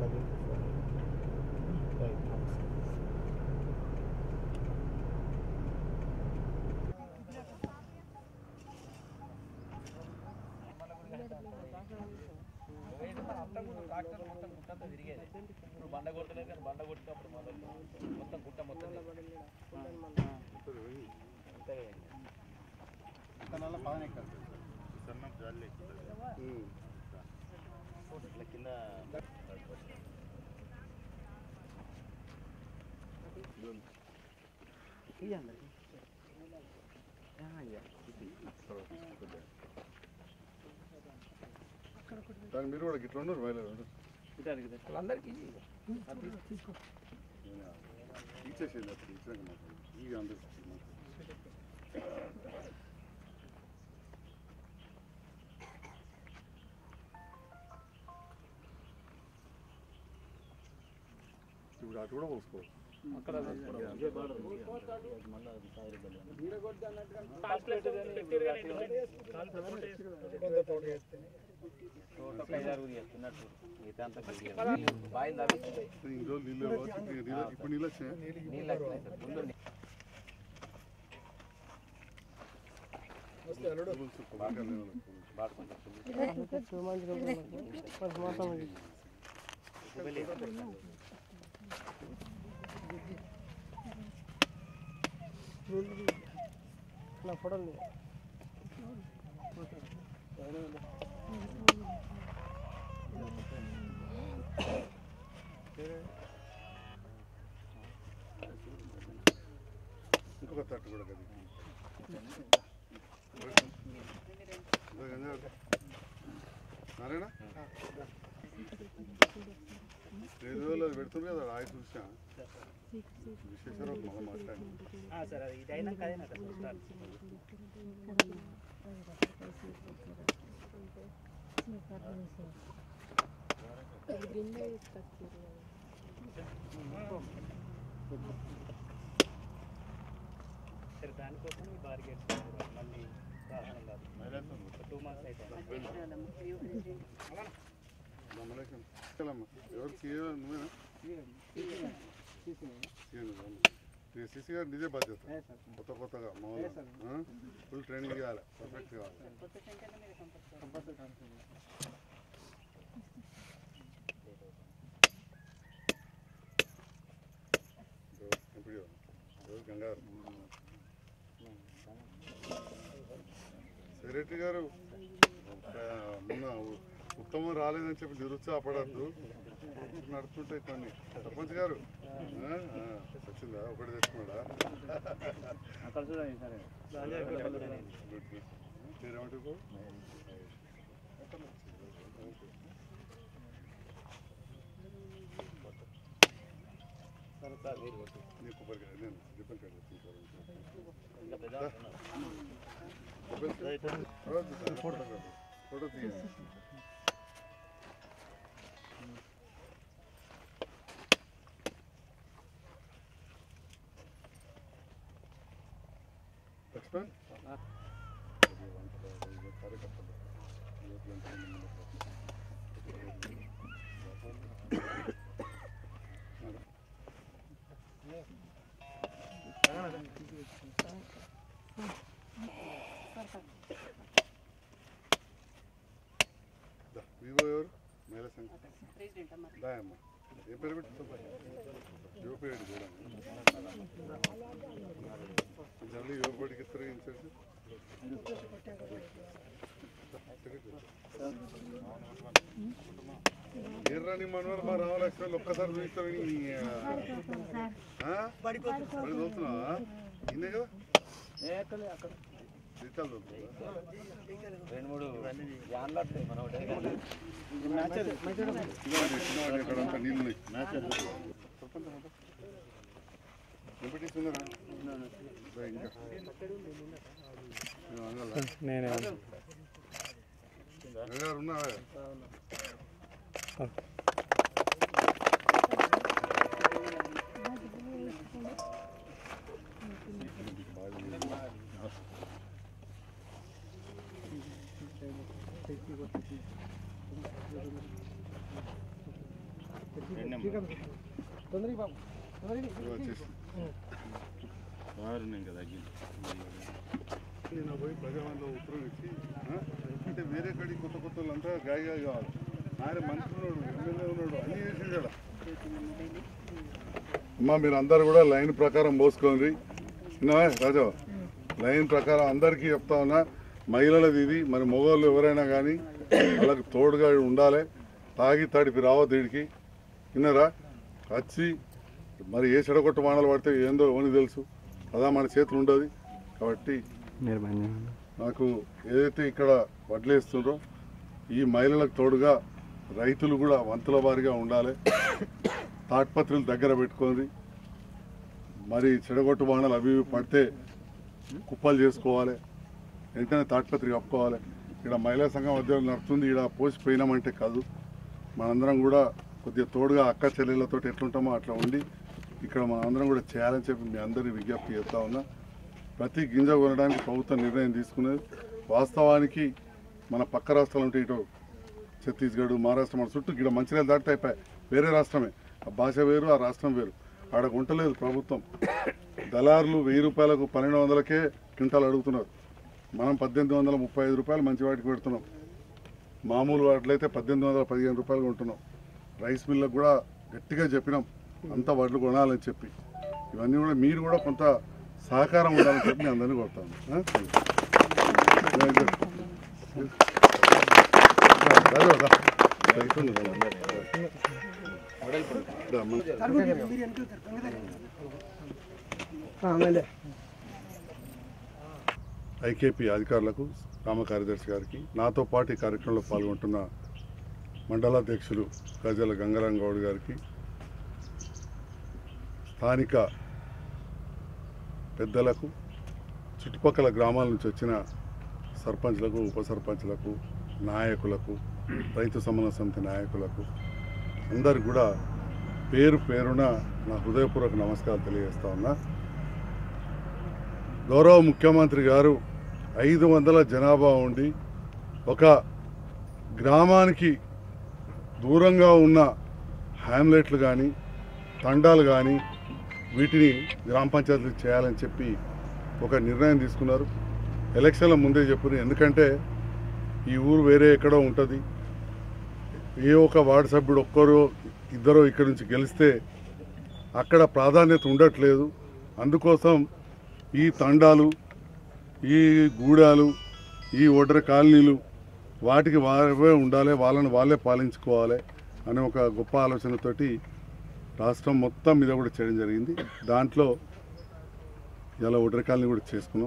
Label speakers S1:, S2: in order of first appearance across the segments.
S1: Tractor మొత్తం గుట్టంతా తిరిగేది ఇప్పుడు బండ కొట్టలేదు కానీ బండ కొట్టినప్పుడు మొదలు మొత్తం గుట్ట మొత్తం అంతే
S2: సన్నం జాలి
S1: ఇట్లా కింద
S2: దాని మీరు కూడా గిట్ల ఉన్నారు బయలు
S1: అందరికీ
S2: ఇచ్చేసేది అప్పుడు ఇచ్చినాక మాకు ఇక అందరికి ఇప్పుడు అటు కూడా పోసుకోవచ్చు
S1: చేస్తున్నట్టు మిగతా అంతా బాయిలు తవ్విస్తుంది
S2: ఇన్ని రోజులు నీళ్ళు లేవు. ఇప్పుడు నీళ్ళు ఇప్పుడు నీళ్ళు వచ్చినాయి
S1: నీళ్ళు వచ్చినాయి సార్. ముందు నీ-
S2: బాగా
S1: బాగా కొంచెం ఫుల్.
S3: నా ఫోటోలు
S2: ఇంకొక తట్టు కూడా కదా నారాయణ ఐదు రోజులు అది పెడుతుంది కదా ఆయ చూసా విశేషాలు మళ్ళీ మాట్లాడి
S1: సార్ అది ఇది అయినాక అదే నాకు అసలు స్టార్ట్. సరే దానికోసం ఈ బార్గెట్ మళ్ళీ రావడం కాదు టూ మంత్స్ అయితే
S2: ఎవరు సీఏ నువ్వేనా సిసి గారు నిజే బాధ్యత కొత్త కొత్తగా మామూలుగా ఫుల్ ట్రైనింగ్ ఇవ్వాలి పర్ఫెక్ట్ కావాలి ఇప్పుడు రోజు గంగారు సెక్రటరీ గారు ఆ, మొన్న ఉ- ఉత్తమం రాలేదని చెప్పి నిరుత్సాహపడద్దు నడుస్తుంటాయి కొన్ని సర్పంచ్ గారు ఆ, ఆ, వచ్చిందా ఒకటి తెచ్చుకున్నాడా
S1: అక్కడ చూడండి సరే
S2: గుడ్ గుడ్ మీరేమంటారు బాబు? నీ కొబ్బరికాయ నేను రిబ్బన్ కట్ తెచ్చుకుంటాను
S1: ఇంకా పెద్ద
S2: ఫోటో ఫోటో తీయండి లక్ష్మణ్ కార్యకర్తలు వివో ఎవరు మేల సంఘ దాయమ్మ ఏ పేరు పెట్టి యువ పేరు కూడా జల్లి యువ పేరుకి ఇస్తారు ఇన్సెంట్ ఎర్రని మనవరు మా రామలక్ష్మణ్ ఒక్కసారి చూస్తావు పడి చదువుతున్నావా ఇన్నే కదా జీతాలు చదువుతుందా
S1: రెండు మూడు యాన్లు వస్తాయి మనం ఒకటే
S2: చిన్నవాడు చిన్నవాడు ఎక్కడ అంతా నీళ్ళు ఎంపీటీసీ ఉన్నారా రా ఇంకా నేను అనగాలా?
S3: నేనే
S2: గంగారు ఉన్నావా వచ్చేసి
S3: వారు ఇంకా తగ్గింది
S2: నేను పోయి ప్రజావాణిలో ఉత్తరం ఇచ్చి ఆ, అంటే వేరే కాడికి కొత్త కొత్త వాళ్ళంతా గాయగా కావాలి ఆయన మంత్రి ఉన్నాడు ఎమ్మెల్యే ఉన్నాడు అన్నీ చేసిండు ఆడ. అమ్మా మీరు అందరు కూడా లైన్ ప్రకారం పోసుకోండి విన్నావా రాజా లైన్ ప్రకారం అందరికీ చెప్తా ఉన్నా మహిళలది ఇది మరి మగవాళ్ళు ఎవరైనా కానీ వాళ్ళకి తోడుగా ఉండాలి తాగి తడిపి రావద్దు వీడికి విన్నారా వచ్చి మరి ఏ చెడగొట్టు మాటలు పడితే ఏందో ఎవరికి తెలుసు అదా మన చేతులు ఉండదు కాబట్టి నాకు ఏదైతే ఇక్కడ వడ్లేస్తుండ్రో ఈ మహిళలకు తోడుగా రైతులు కూడా వంతుల వారిగా ఉండాలి తాట్పత్రులు దగ్గర పెట్టుకొని మరి చెడగొట్టు బాణాలు అవి ఇవి పడితే కుప్పలు చేసుకోవాలి వెంటనే తాట్పత్రి కప్పుకోవాలి ఇక్కడ మహిళా సంఘం ఉద్యోగం నడుస్తుంది ఇక్కడ పోసిపోయినామంటే కాదు మనందరం కూడా కొద్దిగా తోడుగా అక్క చెల్లెళ్ళతో ఎట్లుంటామో అట్లా ఉండి ఇక్కడ మనందరం కూడా చేయాలని చెప్పి మీ అందరి విజ్ఞప్తి చేస్తా ఉన్నా ప్రతి గింజ కొనడానికి ప్రభుత్వం నిర్ణయం తీసుకున్నది వాస్తవానికి మన పక్క రాష్ట్రాలు ఉంటే ఇటు ఛత్తీస్గఢ్ మహారాష్ట్ర మన చుట్టూ ఇక్కడ మంచిర్యాల దాటితే అయిపోయి వేరే రాష్ట్రమే ఆ భాష వేరు ఆ రాష్ట్రం వేరు ఆడ ఉంటలేదు ప్రభుత్వం దళారులు వెయ్యి రూపాయలకు పన్నెండు వందలకే క్వింటాలు అడుగుతున్నారు మనం పద్దెనిమిది వందల ముప్పై ఐదు రూపాయలు మంచి వాటికి పెడుతున్నాం మామూలు వాటిలైతే పద్దెనిమిది వందల పదిహేను రూపాయలు కొంటున్నాం రైస్ మిల్లకు కూడా గట్టిగా చెప్పినాం అంత వడ్లు కొనాలని చెప్పి ఇవన్నీ కూడా మీరు కూడా కొంత సహకారం ఉండాలని చెప్పి నేను అందరినీ కొడతాను ఆ? రాజు, రా. రైతుంది కదా. రా, అమ్మ. ఐకేపీ అధికారులకు గ్రామ కార్యదర్శి గారికి నాతో పాటు ఈ కార్యక్రమంలో పాల్గొంటున్న మండలాధ్యక్షులు గజల గంగారాం గౌడ్ గారికి స్థానిక పెద్దలకు చుట్టుపక్కల గ్రామాల నుంచి వచ్చిన సర్పంచ్లకు ఉప సర్పంచ్లకు నాయకులకు రైతు సమన్వయ సమితి నాయకులకు అందరికి కూడా పేరు పేరున నా హృదయపూర్వక నమస్కారాలు తెలియజేస్తా ఉన్నా గౌరవ ముఖ్యమంత్రి గారు ఐదు వందల జనాభా ఉండి ఒక గ్రామానికి దూరంగా ఉన్న హ్యామ్లెట్లు కానీ తండాలు కానీ వీటిని గ్రామ పంచాయతీలు చేయాలని చెప్పి ఒక నిర్ణయం తీసుకున్నారు ఎలక్షన్ల ముందే చెప్పారు ఎందుకంటే ఈ ఊరు వేరే ఎక్కడో ఉంటుంది ఏ ఒక వార్డు సభ్యుడు ఒక్కరో ఇద్దరో ఇక్కడి నుంచి గెలిస్తే అక్కడ ప్రాధాన్యత ఉండట్లేదు అందుకోసం ఈ తండాలు ఈ గూడాలు ఈ ఒడ్ర కాలనీలు వాటికి వారే ఉండాలి వాళ్ళని వాళ్ళే పాలించుకోవాలి అనే ఒక గొప్ప ఆలోచనతోటి రాష్ట్రం మొత్తం మీద కూడా చేయడం జరిగింది దాంట్లో ఇలా ఒడ్ర కాలనీ కూడా చేసుకున్నాం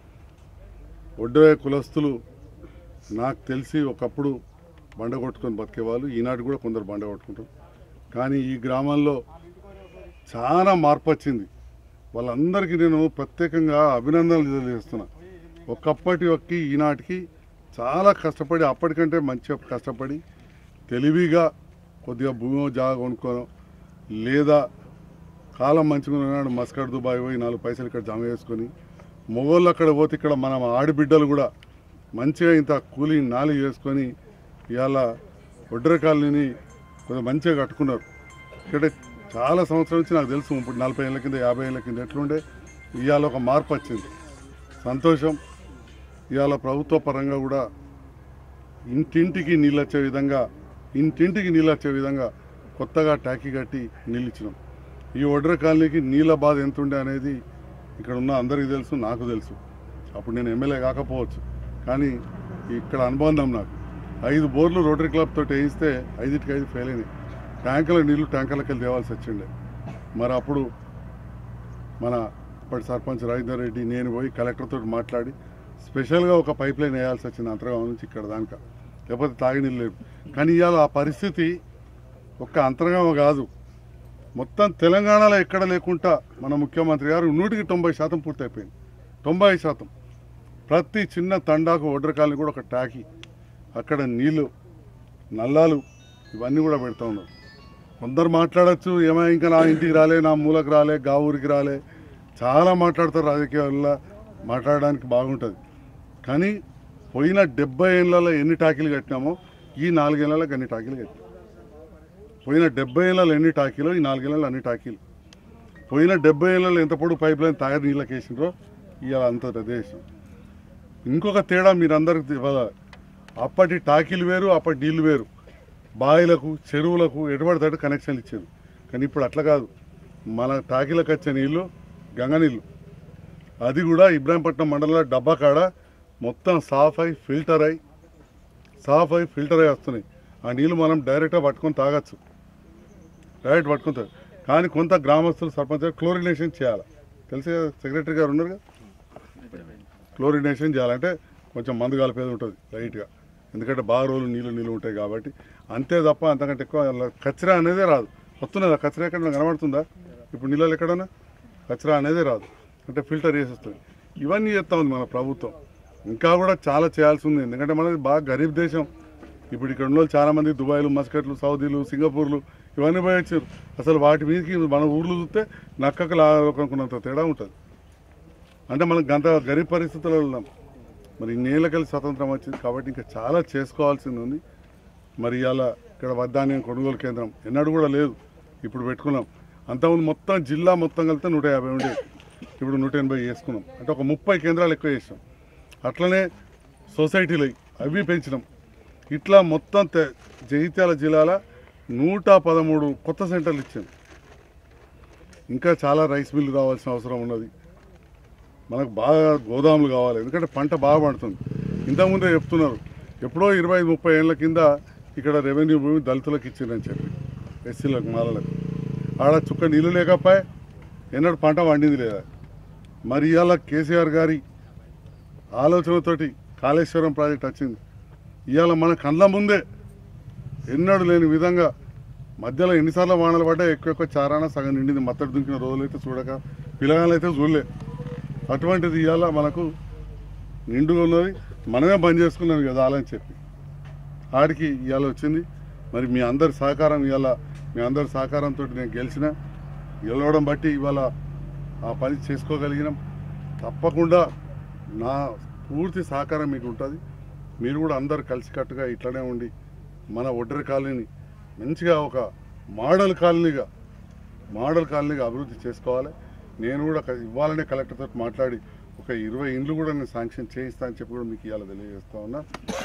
S2: ఒడ్ర కులస్తులు నాకు తెలిసి ఒకప్పుడు బండ కొట్టుకొని బతికేవాళ్ళు ఈనాడు కూడా కొందరు బండ కొట్టుకుంటారు కానీ ఈ గ్రామంలో చాలా మార్పు వచ్చింది వాళ్ళందరికీ నేను ప్రత్యేకంగా అభినందనలు తెలియజేస్తున్నా ఒకప్పటి ఒక్కి ఈనాటికి చాలా కష్టపడి అప్పటికంటే మంచిగా కష్టపడి తెలివిగా కొద్దిగా భూమి జాగా కొనుక్కోను లేదా కాలం మంచిగా ఉన్నాడు మస్కట్ దుబాయ్ పోయి నాలుగు పైసలు ఇక్కడ జమ చేసుకొని మొగోళ్ళు అక్కడ పోతే ఇక్కడ మన ఆడబిడ్డలు కూడా మంచిగా ఇంత కూలి నాలి చేసుకొని ఇవాళ ఒడ్ర కాలనీని కొంచెం మంచిగా కట్టుకున్నారు ఇక్కడ చాలా సంవత్సరం నుంచి నాకు తెలుసు ఇప్పుడు నలభై ఏళ్ళ కింద యాభై ఏళ్ళ కింద ఎట్లుండే ఇవాళ ఒక మార్పు వచ్చింది సంతోషం ఇవాళ ప్రభుత్వ పరంగా కూడా ఇంటింటికి నీళ్ళు వచ్చే విధంగా ఇంటింటికి నీళ్ళు వచ్చే విధంగా కొత్తగా ట్యాకీ కట్టి నీళ్ళు ఇచ్చినాం ఈ ఒడ్ర కాలనీకి నీళ్ళ బాధ ఎంత ఉండే అనేది ఇక్కడ ఉన్న అందరికీ తెలుసు నాకు తెలుసు అప్పుడు నేను ఎమ్మెల్యే కాకపోవచ్చు కానీ ఇక్కడ అనుబంధం నాకు ఐదు బోర్లు రోటరీ క్లబ్ తోటి వేయిస్తే ఐదింటికి ఐదు ఫెయిల్ అయినాయి ట్యాంకుల నీళ్లు ట్యాంకర్లకి వెళ్ళి తేవాల్సి వచ్చిండే మరి అప్పుడు మన ఇప్పటి సర్పంచ్ రాజేందర్ రెడ్డి నేను పోయి కలెక్టర్తో మాట్లాడి స్పెషల్గా ఒక పైప్ లైన్ వేయాల్సి వచ్చింది అంతర్గామం నుంచి ఇక్కడ దానిక లేకపోతే తాగినీళ్ళు లేవు కానీ ఇవాళ ఆ పరిస్థితి ఒక్క అంతర్గామం కాదు మొత్తం తెలంగాణలో ఎక్కడ లేకుండా మన ముఖ్యమంత్రి గారు నూటికి తొంభై శాతం పూర్తయిపోయింది తొంభై శాతం ప్రతి చిన్న తండాకు ఒడ్రకాలని కూడా ఒక టాకీ అక్కడ నీళ్లు నల్లాలు ఇవన్నీ కూడా పెడతా ఉన్నారు కొందరు మాట్లాడచ్చు ఏమో ఇంకా నా ఇంటికి రాలే నా మూలకు రాలే గా ఊరికి రాలే చాలా మాట్లాడతారు రాజకీయాల్లో మాట్లాడడానికి బాగుంటుంది కానీ పోయిన డెబ్బై ఏళ్ళలో ఎన్ని టాకీలు కట్టినామో ఈ నాలుగేళ్లలో అన్ని టాకీలు కట్టినాం పోయిన డెబ్బై ఏళ్ళలో ఎన్ని టాకీలో ఈ నాలుగేళ్ళలో అన్ని టాకీలు పోయిన డెబ్బై ఏళ్ళలో ఎంత పొడుగు పైప్ లైన్ తాగర్ నీళ్ళకి వేసిండ్రో ఇవాళ అంత ప్రదేశం ఇంకొక తేడా మీరందరికి ఇవ్వాలి అప్పటి టాకీలు వేరు అప్పటి నీళ్ళు వేరు బావిలకు చెరువులకు ఎటుబడితేటు కనెక్షన్లు ఇచ్చారు కానీ ఇప్పుడు అట్లా కాదు మన టాకీలకు వచ్చే నీళ్ళు గంగ నీళ్ళు అది కూడా ఇబ్రాహీంపట్నం మండలంలో డబ్బా కాడ మొత్తం సాఫ్ అయి ఫిల్టర్ అయి సాఫ్ అయి ఫిల్టర్ అయి వస్తున్నాయి ఆ నీళ్ళు మనం డైరెక్ట్గా పట్టుకొని తాగొచ్చు డైరెక్ట్ పట్టుకొని తాగ కానీ కొంత గ్రామస్తులు సర్పంచ్ గారు క్లోరినేషన్ చేయాలి తెలుసు కదా సెక్రటరీ గారు ఉన్నారు కదా క్లోరినేషన్ చేయాలంటే కొంచెం మందు కలిపేది ఉంటుంది లైట్గా ఎందుకంటే బాగా రోజులు నీళ్ళు నీళ్ళు ఉంటాయి కాబట్టి అంతే తప్ప అంతకంటే ఎక్కువ అందులో కచరా అనేదే రాదు వస్తున్నదా కచరా ఎక్కడ కనబడుతుందా ఇప్పుడు నీళ్ళలో ఎక్కడన్నా కచరా అనేదే రాదు అంటే ఫిల్టర్ చేసేస్తుంది ఇవన్నీ చేస్తా ఉంది మన ప్రభుత్వం ఇంకా కూడా చాలా చేయాల్సి ఉంది ఎందుకంటే మనది బాగా గరీబ్ దేశం ఇప్పుడు ఇక్కడ ఉన్న వాళ్ళు చాలా మంది దుబాయ్లు మస్కట్లు సౌదీలు సింగపూర్లు ఇవన్నీ పోయి వచ్చారు అసలు వాటి మీదకి మన ఊర్లు చూస్తే నక్కకు లాగనుకున్నంత తేడా ఉంటుంది అంటే మనం గంత గరీబ్ పరిస్థితుల్లో ఉన్నాం మరి ఇన్నేళ్ళకెళ్ళి స్వతంత్రం వచ్చింది కాబట్టి ఇంకా చాలా చేసుకోవాల్సింది ఉంది మరి ఇవాళ ఇక్కడ వడ్డాన్యం కొనుగోలు కేంద్రం ఎన్నడూ కూడా లేదు ఇప్పుడు పెట్టుకున్నాం అంతకుముందు మొత్తం జిల్లా మొత్తం కలిపితే నూట యాభై ఉండేది ఇప్పుడు నూట ఎనభై చేసుకున్నాం అంటే ఒక ముప్పై కేంద్రాలు ఎక్కువ చేసాం అట్లనే సొసైటీలు అవి పెంచినాం ఇట్లా మొత్తం తె- జగిత్యాల జిల్లాల నూట పదమూడు కొత్త సెంటర్లు ఇచ్చాం ఇంకా చాలా రైస్ మిల్లు రావాల్సిన అవసరం ఉన్నది మనకు బాగా గోదాములు కావాలి ఎందుకంటే పంట బాగా పండుతుంది ఇంతకుముందే చెప్తున్నారు ఎప్పుడో ఇరవై ఐదు ముప్పై ఏళ్ళ కింద ఇక్కడ రెవెన్యూ భూమి దళితులకు ఇచ్చిందని చెప్పి ఎస్సీలకు మాలలకు ఆడ చుక్క నీళ్ళు లేకపోయా ఎన్నడూ పంట పండింది లేదా మరి ఇవాళ కేసీఆర్ గారి ఆలోచనతోటి కాళేశ్వరం ప్రాజెక్ట్ వచ్చింది ఇవాళ మన కళ్ళ ముందే ఎన్నడూ లేని విధంగా మధ్యలో ఎన్నిసార్లు వానలు పడ్డా ఎక్కువ ఎక్కువ చారాన సగం నిండింది మత్తడి దుంకిన రోజులు అయితే చూడక పిల్లగాళ్ళు అయితే చూడలే అటువంటిది ఇవాళ మనకు నిండుగా ఉన్నది మనమే బంద్ చేసుకున్నాం కదా అని చెప్పి ఆడికి ఇవాళ వచ్చింది మరి మీ అందరి సహకారం ఇవాళ మీ అందరి సహకారంతో నేను గెలిచిన గెలవడం బట్టి ఇవాళ ఆ పని చేసుకోగలిగినాం తప్పకుండా నా పూర్తి సహకారం మీకు ఉంటుంది మీరు కూడా అందరు కలిసికట్టుగా ఇట్లనే ఉండి మన ఒడ్డరి కాలనీని మంచిగా ఒక మోడల్ కాలనీగా మోడల్ కాలనీగా అభివృద్ధి చేసుకోవాలి నేను కూడా క- ఇవ్వాలనే కలెక్టర్తో మాట్లాడి ఒక ఇరవై ఇండ్లు కూడా నేను శాంక్షన్ చేయిస్తా అని చెప్పి కూడా మీకు ఇవాళ తెలియజేస్తా ఉన్నా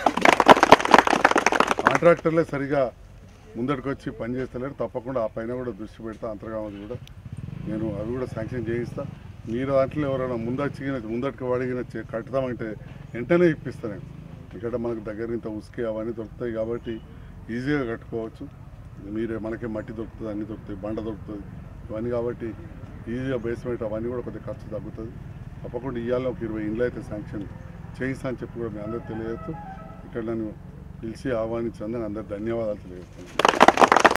S2: కాంట్రాక్టర్లే సరిగా ముందటికి వచ్చి పని చేస్తలేరు తప్పకుండా ఆ పైన కూడా దృష్టి పెడతా అంతర్గామది కూడా నేను అవి కూడా శాంక్షన్ చేయిస్తా మీరు దాంట్లో ఎవరైనా ముందచ్చి ముందటికి అడిగిన చే- కట్టుదామంటే వెంటనే ఇప్పిస్తా నేను ఇక్కడ మనకు దగ్గర ఇంత ఉసుకే అవన్నీ దొరుకుతాయి కాబట్టి ఈజీగా కట్టుకోవచ్చు మీరే మనకే మట్టి దొరుకుతుంది అన్నీ దొరుకుతాయి బండ దొరుకుతుంది ఇవన్నీ కాబట్టి ఈజీగా బేస్మెంట్ అవన్నీ కూడా కొద్దిగా ఖర్చు తగ్గుతుంది తప్పకుండా ఇవాళ ఒక ఇరవై ఇండ్లు అయితే శాంక్షన్ చేయిస్తా అని చెప్పి కూడా మీ అందరూ తెలియజేస్తూ ఇక్కడ నన్ను పిలిచి ఆహ్వానించినందుకు అందరు ధన్యవాదాలు తెలియజేస్తాను